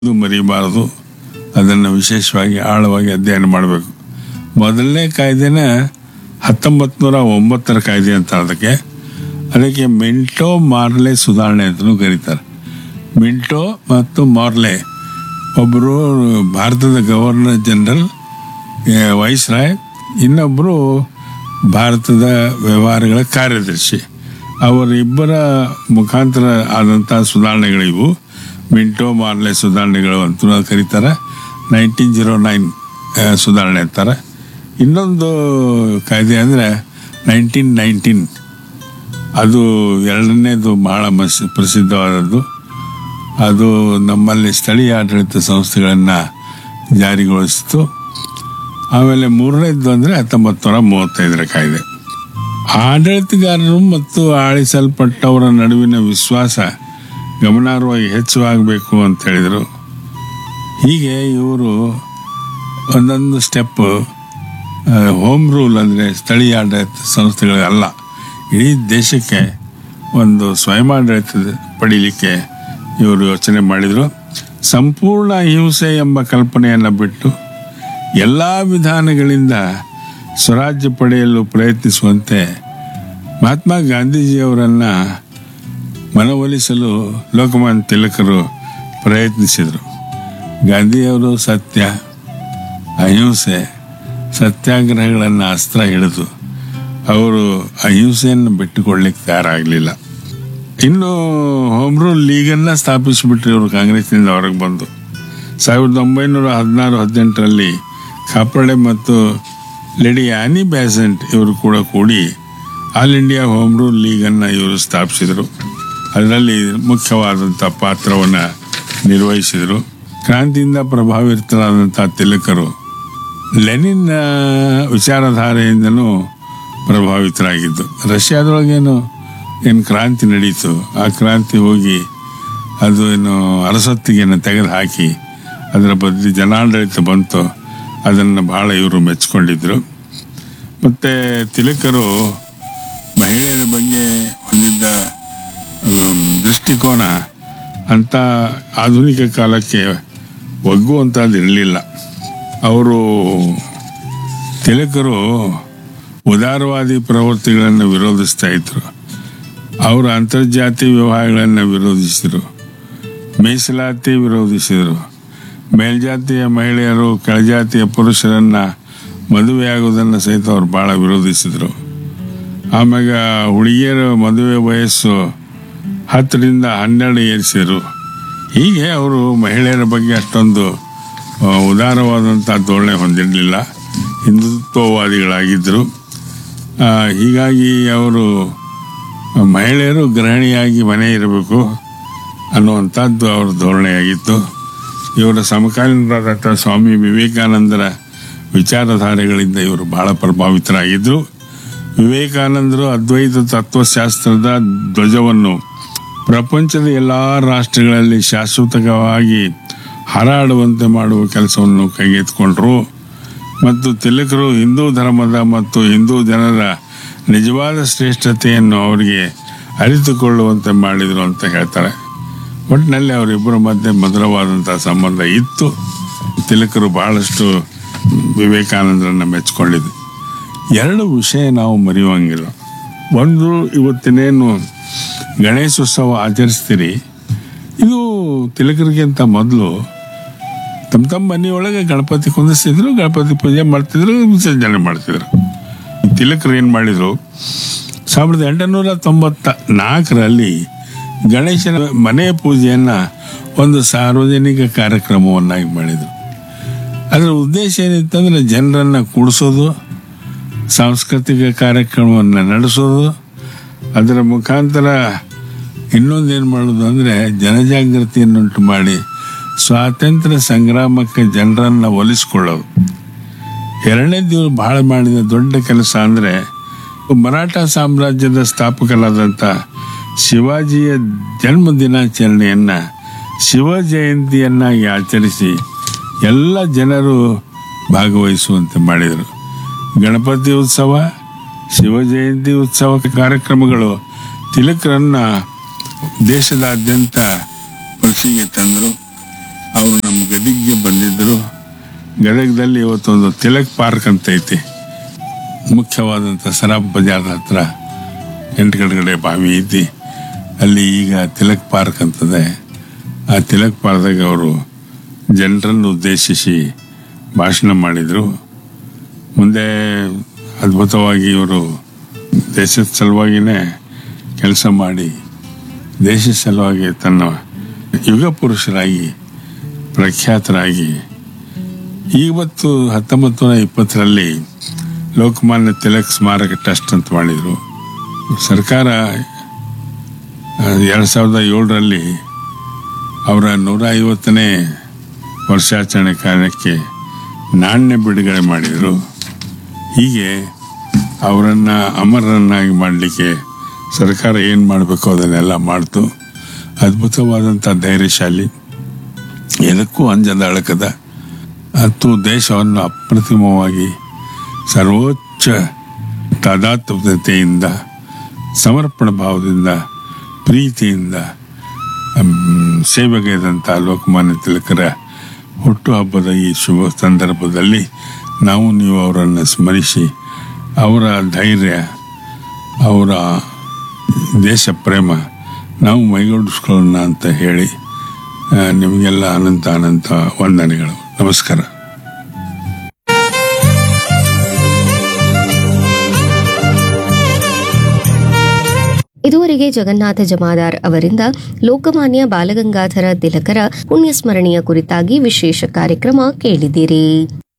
ಇದು ಮರಿಬಾರದು ಅದನ್ನು ವಿಶೇಷವಾಗಿ ಆಳವಾಗಿ ಅಧ್ಯಯನ ಮಾಡಬೇಕು ಮೊದಲನೇ ಕಾಯ್ದೆನ ಹತ್ತೊಂಬತ್ತು ನೂರ ಒಂಬತ್ತರ ಕಾಯ್ದೆ ಅಂತ ಅದಕ್ಕೆ ಅದಕ್ಕೆ ಮಿಂಟೋ ಮಾರ್ಲೆ ಸುಧಾರಣೆ ಅಂತಲೂ ಕರೀತಾರೆ ಮಿಂಟೋ ಮತ್ತು ಮಾರ್ಲೆ ಒಬ್ಬರು ಭಾರತದ ಗವರ್ನರ್ ಜನರಲ್ ವೈಸ್ ರಾಯ್ ಇನ್ನೊಬ್ಬರು ಭಾರತದ ವ್ಯವಹಾರಗಳ ಕಾರ್ಯದರ್ಶಿ ಅವರಿಬ್ಬರ ಮುಖಾಂತರ ಆದಂಥ ಸುಧಾರಣೆಗಳಿವು ಮಿಂಟೋ ಮಾರ್ಲೆ ಸುಧಾರಣೆಗಳು ಅಂತ ಕರೀತಾರೆ ನೈನ್ಟೀನ್ ಜೀರೋ ನೈನ್ ಸುಧಾರಣೆ ಅಂತಾರೆ ಇನ್ನೊಂದು ಕಾಯ್ದೆ ಅಂದರೆ ನೈನ್ಟೀನ್ ನೈನ್ಟೀನ್ ಅದು ಎರಡನೇದು ಬಹಳ ಮಸ್ ಪ್ರಸಿದ್ಧವಾದದ್ದು ಅದು ನಮ್ಮಲ್ಲಿ ಸ್ಥಳೀಯ ಆಡಳಿತ ಸಂಸ್ಥೆಗಳನ್ನು ಜಾರಿಗೊಳಿಸಿತು ಆಮೇಲೆ ಮೂರನೇದ್ದು ಅಂದರೆ ಹತ್ತೊಂಬತ್ತು ನೂರ ಮೂವತ್ತೈದರ ಕಾಯ್ದೆ ಆಡಳಿತಗಾರರು ಮತ್ತು ಆಳಿಸಲ್ಪಟ್ಟವರ ನಡುವಿನ ವಿಶ್ವಾಸ ಗಮನಾರ್ಹವಾಗಿ ಹೆಚ್ಚಾಗಬೇಕು ಅಂತ ಹೇಳಿದರು ಹೀಗೆ ಇವರು ಒಂದೊಂದು ಸ್ಟೆಪ್ ಹೋಮ್ ರೂಲ್ ಅಂದರೆ ಸ್ಥಳೀಯ ಆಡಳಿತ ಸಂಸ್ಥೆಗಳಲ್ಲ ಇಡೀ ದೇಶಕ್ಕೆ ಒಂದು ಸ್ವಯಮಾಡಳಿತ ಪಡೀಲಿಕ್ಕೆ ಇವರು ಯೋಚನೆ ಮಾಡಿದರು ಸಂಪೂರ್ಣ ಹಿಂಸೆ ಎಂಬ ಕಲ್ಪನೆಯನ್ನು ಬಿಟ್ಟು ಎಲ್ಲ ವಿಧಾನಗಳಿಂದ ಸ್ವರಾಜ್ಯ ಪಡೆಯಲು ಪ್ರಯತ್ನಿಸುವಂತೆ ಮಹಾತ್ಮ ಗಾಂಧೀಜಿಯವರನ್ನು ಮನವೊಲಿಸಲು ಲೋಕಮಾನ್ಯ ತಿಲಕರು ಪ್ರಯತ್ನಿಸಿದರು ಗಾಂಧಿಯವರು ಸತ್ಯ ಅಹಿಂಸೆ ಸತ್ಯಾಗ್ರಹಗಳನ್ನು ಅಸ್ತ್ರ ಹಿಡಿದು ಅವರು ಅಹಿಂಸೆಯನ್ನು ಬಿಟ್ಟುಕೊಳ್ಳಿಕ್ಕೆ ತಯಾರಾಗಲಿಲ್ಲ ಇನ್ನು ಹೋಮ್ ರೂಲ್ ಲೀಗನ್ನು ಸ್ಥಾಪಿಸಿಬಿಟ್ರು ಇವರು ಕಾಂಗ್ರೆಸ್ನಿಂದ ಹೊರಗೆ ಬಂದು ಸಾವಿರದ ಒಂಬೈನೂರ ಹದಿನಾರು ಹದಿನೆಂಟರಲ್ಲಿ ಕಾಪಡೆ ಮತ್ತು ಲೇಡಿ ಆನಿ ಬ್ಯಾಸೆಂಟ್ ಇವರು ಕೂಡ ಕೂಡಿ ಆಲ್ ಇಂಡಿಯಾ ಹೋಮ್ ರೂಲ್ ಲೀಗನ್ನು ಇವರು ಸ್ಥಾಪಿಸಿದರು ಅದರಲ್ಲಿ ಮುಖ್ಯವಾದಂಥ ಪಾತ್ರವನ್ನು ನಿರ್ವಹಿಸಿದರು ಕ್ರಾಂತಿಯಿಂದ ಪ್ರಭಾವಿತರಾದಂಥ ತಿಲಕರು ಲೆನಿನ್ ವಿಚಾರಧಾರೆಯಿಂದನೂ ಪ್ರಭಾವಿತರಾಗಿದ್ದು ರಷ್ಯಾದೊಳಗೇನು ಏನು ಕ್ರಾಂತಿ ನಡೀತು ಆ ಕ್ರಾಂತಿ ಹೋಗಿ ಅದು ಏನು ಅರಸೊತ್ತಿಗೆಯನ್ನು ತೆಗೆದು ಹಾಕಿ ಅದರ ಬದಲು ಜನಾಡಳಿತ ಬಂತು ಅದನ್ನು ಭಾಳ ಇವರು ಮೆಚ್ಕೊಂಡಿದ್ರು ಮತ್ತು ತಿಲಕರು ಮಹಿಳೆಯರ ಬಗ್ಗೆ ಹೊಂದಿದ್ದ ದೃಷ್ಟಿಕೋನ ಅಂಥ ಆಧುನಿಕ ಕಾಲಕ್ಕೆ ಒಗ್ಗುವಂಥದ್ದು ಇರಲಿಲ್ಲ ಅವರು ತಿಲಕರು ಉದಾರವಾದಿ ಪ್ರವೃತ್ತಿಗಳನ್ನು ವಿರೋಧಿಸ್ತಾ ಇದ್ರು ಅವರು ಅಂತರ್ಜಾತಿ ವ್ಯವಹಾರಗಳನ್ನು ವಿರೋಧಿಸಿದರು ಮೀಸಲಾತಿ ವಿರೋಧಿಸಿದರು ಮೇಲ್ಜಾತಿಯ ಮಹಿಳೆಯರು ಕೆಳಜಾತಿಯ ಪುರುಷರನ್ನು ಮದುವೆಯಾಗುವುದನ್ನು ಸಹಿತ ಅವರು ಭಾಳ ವಿರೋಧಿಸಿದರು ಆಮ್ಯಾಗ ಹುಡುಗಿಯರ ಮದುವೆ ವಯಸ್ಸು ಹತ್ತರಿಂದ ಹನ್ನೆರಡು ಏರಿಸಿದರು ಹೀಗೆ ಅವರು ಮಹಿಳೆಯರ ಬಗ್ಗೆ ಅಷ್ಟೊಂದು ಉದಾರವಾದಂಥ ಧೋರಣೆ ಹೊಂದಿರಲಿಲ್ಲ ಹಿಂದುತ್ವವಾದಿಗಳಾಗಿದ್ದರು ಹೀಗಾಗಿ ಅವರು ಮಹಿಳೆಯರು ಗೃಹಿಣಿಯಾಗಿ ಮನೆ ಇರಬೇಕು ಅನ್ನುವಂಥದ್ದು ಅವರ ಧೋರಣೆಯಾಗಿತ್ತು ಇವರ ಸಮಕಾಲೀನರಾದಂಥ ಸ್ವಾಮಿ ವಿವೇಕಾನಂದರ ವಿಚಾರಧಾರೆಗಳಿಂದ ಇವರು ಬಹಳ ಪ್ರಭಾವಿತರಾಗಿದ್ದರು ವಿವೇಕಾನಂದರು ಅದ್ವೈತ ತತ್ವಶಾಸ್ತ್ರದ ಧ್ವಜವನ್ನು ಪ್ರಪಂಚದ ಎಲ್ಲ ರಾಷ್ಟ್ರಗಳಲ್ಲಿ ಶಾಶ್ವತವಾಗಿ ಹಾರಾಡುವಂತೆ ಮಾಡುವ ಕೆಲಸವನ್ನು ಕೈಗೆತ್ತಿಕೊಂಡರು ಮತ್ತು ತಿಲಕರು ಹಿಂದೂ ಧರ್ಮದ ಮತ್ತು ಹಿಂದೂ ಜನರ ನಿಜವಾದ ಶ್ರೇಷ್ಠತೆಯನ್ನು ಅವರಿಗೆ ಅರಿತುಕೊಳ್ಳುವಂತೆ ಮಾಡಿದರು ಅಂತ ಹೇಳ್ತಾರೆ ಒಟ್ಟಿನಲ್ಲಿ ಅವರಿಬ್ಬರ ಮಧ್ಯೆ ಮಧುರವಾದಂಥ ಸಂಬಂಧ ಇತ್ತು ತಿಲಕರು ಬಹಳಷ್ಟು ವಿವೇಕಾನಂದರನ್ನು ಮೆಚ್ಕೊಂಡಿದ್ದು ಎರಡು ವಿಷಯ ನಾವು ಮರೆಯುವಂಗಿಲ್ಲ ಒಂದು ಇವತ್ತಿನೇನು ಗಣೇಶೋತ್ಸವ ಆಚರಿಸ್ತೀರಿ ಇದು ತಿಲಕರಿಗಿಂತ ಮೊದಲು ತಮ್ಮ ತಮ್ಮ ಮನೆಯೊಳಗೆ ಗಣಪತಿ ಕುಂದಿಸ್ತಿದ್ರು ಗಣಪತಿ ಪೂಜೆ ಮಾಡ್ತಿದ್ರು ವಿಸರ್ಜನೆ ಮಾಡ್ತಿದ್ರು ತಿಲಕರು ಏನು ಮಾಡಿದರು ಸಾವಿರದ ಎಂಟುನೂರ ತೊಂಬತ್ತ ನಾಲ್ಕರಲ್ಲಿ ಗಣೇಶನ ಮನೆ ಪೂಜೆಯನ್ನು ಒಂದು ಸಾರ್ವಜನಿಕ ಕಾರ್ಯಕ್ರಮವನ್ನಾಗಿ ಮಾಡಿದರು ಅದರ ಉದ್ದೇಶ ಏನಿತ್ತಂದರೆ ಜನರನ್ನು ಕೂಡಿಸೋದು ಸಾಂಸ್ಕೃತಿಕ ಕಾರ್ಯಕ್ರಮವನ್ನು ನಡೆಸೋದು ಅದರ ಮುಖಾಂತರ ಇನ್ನೊಂದೇನು ಮಾಡೋದು ಅಂದರೆ ಜನಜಾಗೃತಿಯನ್ನುಂಟು ಮಾಡಿ ಸ್ವಾತಂತ್ರ್ಯ ಸಂಗ್ರಾಮಕ್ಕೆ ಜನರನ್ನು ಒಲಿಸ್ಕೊಳ್ಳೋದು ಎರಡನೇ ದಿವಸ ಭಾಳ ಮಾಡಿದ ದೊಡ್ಡ ಕೆಲಸ ಅಂದರೆ ಮರಾಠ ಸಾಮ್ರಾಜ್ಯದ ಸ್ಥಾಪಕರಾದಂಥ ಶಿವಾಜಿಯ ಜನ್ಮ ದಿನಾಚರಣೆಯನ್ನು ಶಿವ ಜಯಂತಿಯನ್ನಾಗಿ ಆಚರಿಸಿ ಎಲ್ಲ ಜನರು ಭಾಗವಹಿಸುವಂತೆ ಮಾಡಿದರು ಗಣಪತಿ ಉತ್ಸವ ಶಿವ ಜಯಂತಿ ಉತ್ಸವ ಕಾರ್ಯಕ್ರಮಗಳು ತಿಲಕರನ್ನ ದೇಶದಾದ್ಯಂತ ಪರೀಕ್ಷೆಗೆ ತಂದರು ಅವರು ನಮ್ಮ ಗದಿಗೆ ಬಂದಿದ್ದರು ಗದಗದಲ್ಲಿ ಇವತ್ತೊಂದು ತಿಲಕ್ ಪಾರ್ಕ್ ಅಂತ ಐತಿ ಮುಖ್ಯವಾದಂಥ ಸರಾಬ್ ಬಜಾರ್ ಹತ್ರ ಎಂಟು ಕಡೆ ಬಾವಿ ಐತಿ ಅಲ್ಲಿ ಈಗ ತಿಲಕ್ ಪಾರ್ಕ್ ಅಂತದೆ ಆ ತಿಲಕ್ ಪಾರ್ಕ್ದಾಗ ಅವರು ಜನರನ್ನು ಉದ್ದೇಶಿಸಿ ಭಾಷಣ ಮಾಡಿದರು ಮುಂದೆ ಅದ್ಭುತವಾಗಿ ಇವರು ದೇಶದ ಸಲುವಾಗಿನೇ ಕೆಲಸ ಮಾಡಿ ದೇಶದ ಸಲುವಾಗಿ ತನ್ನ ಯುಗ ಪುರುಷರಾಗಿ ಪ್ರಖ್ಯಾತರಾಗಿ ಇವತ್ತು ಹತ್ತೊಂಬತ್ತು ನೂರ ಇಪ್ಪತ್ತರಲ್ಲಿ ಲೋಕಮಾನ್ಯ ತಿಲಕ್ ಸ್ಮಾರಕ ಟ್ರಸ್ಟ್ ಅಂತ ಮಾಡಿದರು ಸರ್ಕಾರ ಎರಡು ಸಾವಿರದ ಏಳರಲ್ಲಿ ಅವರ ನೂರ ಐವತ್ತನೇ ವರ್ಷಾಚರಣೆ ಕಾರ್ಯಕ್ಕೆ ನಾಣ್ಯ ಬಿಡುಗಡೆ ಮಾಡಿದರು ಹೀಗೆ ಅವರನ್ನು ಅಮರರನ್ನಾಗಿ ಮಾಡಲಿಕ್ಕೆ ಸರ್ಕಾರ ಏನು ಮಾಡಬೇಕು ಅದನ್ನೆಲ್ಲ ಮಾಡ್ತು ಅದ್ಭುತವಾದಂಥ ಧೈರ್ಯಶಾಲಿ ಎದಕ್ಕೂ ಅಂಜದ ಅಳಕದ ಮತ್ತು ದೇಶವನ್ನು ಅಪ್ರತಿಮವಾಗಿ ಸರ್ವೋಚ್ಚ ತಾದಾತ್ಮತೆಯಿಂದ ಸಮರ್ಪಣಾ ಭಾವದಿಂದ ಪ್ರೀತಿಯಿಂದ ಮ್, ಸೇವೆಗೈದಂಥ ಲೋಕಮಾನ್ಯ ತಿಲಕರ ಹುಟ್ಟುಹಬ್ಬದ ಈ ಶುಭ ಸಂದರ್ಭದಲ್ಲಿ ನಾವು ನೀವು ಅವರನ್ನು ಸ್ಮರಿಸಿ ಅವರ ಧೈರ್ಯ ಅವರ ದೇಶ ಪ್ರೇಮ ನಾವು ಮೈಗೂಡಿಸ್ಕೊಳ್ಳೋಣ ಅಂತ ಹೇಳಿ ಆ, ನಿಮಗೆಲ್ಲ ಅನಂತ ಅನಂತ ವಂದನೆಗಳು ನಮಸ್ಕಾರ ಇದುವರೆಗೆ ಜಗನ್ನಾಥ ಜಮಾದಾರ್ ಅವರಿಂದ ಲೋಕಮಾನ್ಯ ಬಾಲಗಂಗಾಧರ ತಿಲಕರ ಪುಣ್ಯಸ್ಮರಣೆಯ ಕುರಿತಾಗಿ ವಿಶೇಷ ಕಾರ್ಯಕ್ರಮ ಕೇಳಿದಿರಿ